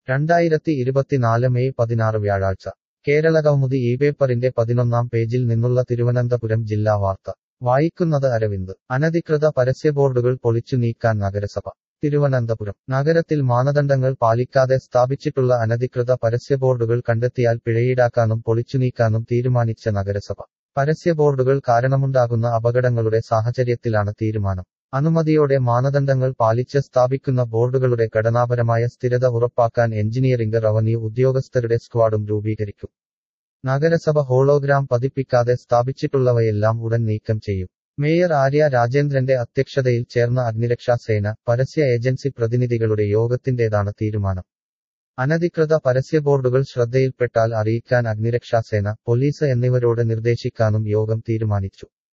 രണ്ടായിരത്തി ഇരുപത്തിനാല് മെയ് പതിനാറ് വ്യാഴാഴ്ച കേരളകൗമുദി ഈ പേപ്പറിന്റെ പതിനൊന്നാം പേജിൽ നിന്നുള്ള തിരുവനന്തപുരം ജില്ലാ വാർത്ത വായിക്കുന്നത് അരവിന്ദ് അനധികൃത പരസ്യബോർഡുകൾ പൊളിച്ചു നീക്കാൻ നഗരസഭ തിരുവനന്തപുരം നഗരത്തിൽ മാനദണ്ഡങ്ങൾ പാലിക്കാതെ സ്ഥാപിച്ചിട്ടുള്ള അനധികൃത പരസ്യബോർഡുകൾ കണ്ടെത്തിയാൽ പിഴയീടാക്കാനും പൊളിച്ചുനീക്കാനും തീരുമാനിച്ച നഗരസഭ പരസ്യബോർഡുകൾ കാരണമുണ്ടാകുന്ന അപകടങ്ങളുടെ സാഹചര്യത്തിലാണ് തീരുമാനം അനുമതിയോടെ മാനദണ്ഡങ്ങൾ പാലിച്ച് സ്ഥാപിക്കുന്ന ബോർഡുകളുടെ ഘടനാപരമായ സ്ഥിരത ഉറപ്പാക്കാൻ എഞ്ചിനീയറിംഗ് റവന്യൂ ഉദ്യോഗസ്ഥരുടെ സ്ക്വാഡും രൂപീകരിക്കും നഗരസഭ ഹോളോഗ്രാം പതിപ്പിക്കാതെ സ്ഥാപിച്ചിട്ടുള്ളവയെല്ലാം ഉടൻ നീക്കം ചെയ്യും മേയർ ആര്യ രാജേന്ദ്രന്റെ അധ്യക്ഷതയിൽ ചേർന്ന അഗ്നിരക്ഷാസേന പരസ്യ ഏജൻസി പ്രതിനിധികളുടെ യോഗത്തിന്റേതാണ് തീരുമാനം അനധികൃത പരസ്യബോർഡുകൾ ശ്രദ്ധയിൽപ്പെട്ടാൽ അറിയിക്കാൻ അഗ്നിരക്ഷാസേന പോലീസ് എന്നിവരോട് നിർദ്ദേശിക്കാനും യോഗം തീരുമാനിച്ചു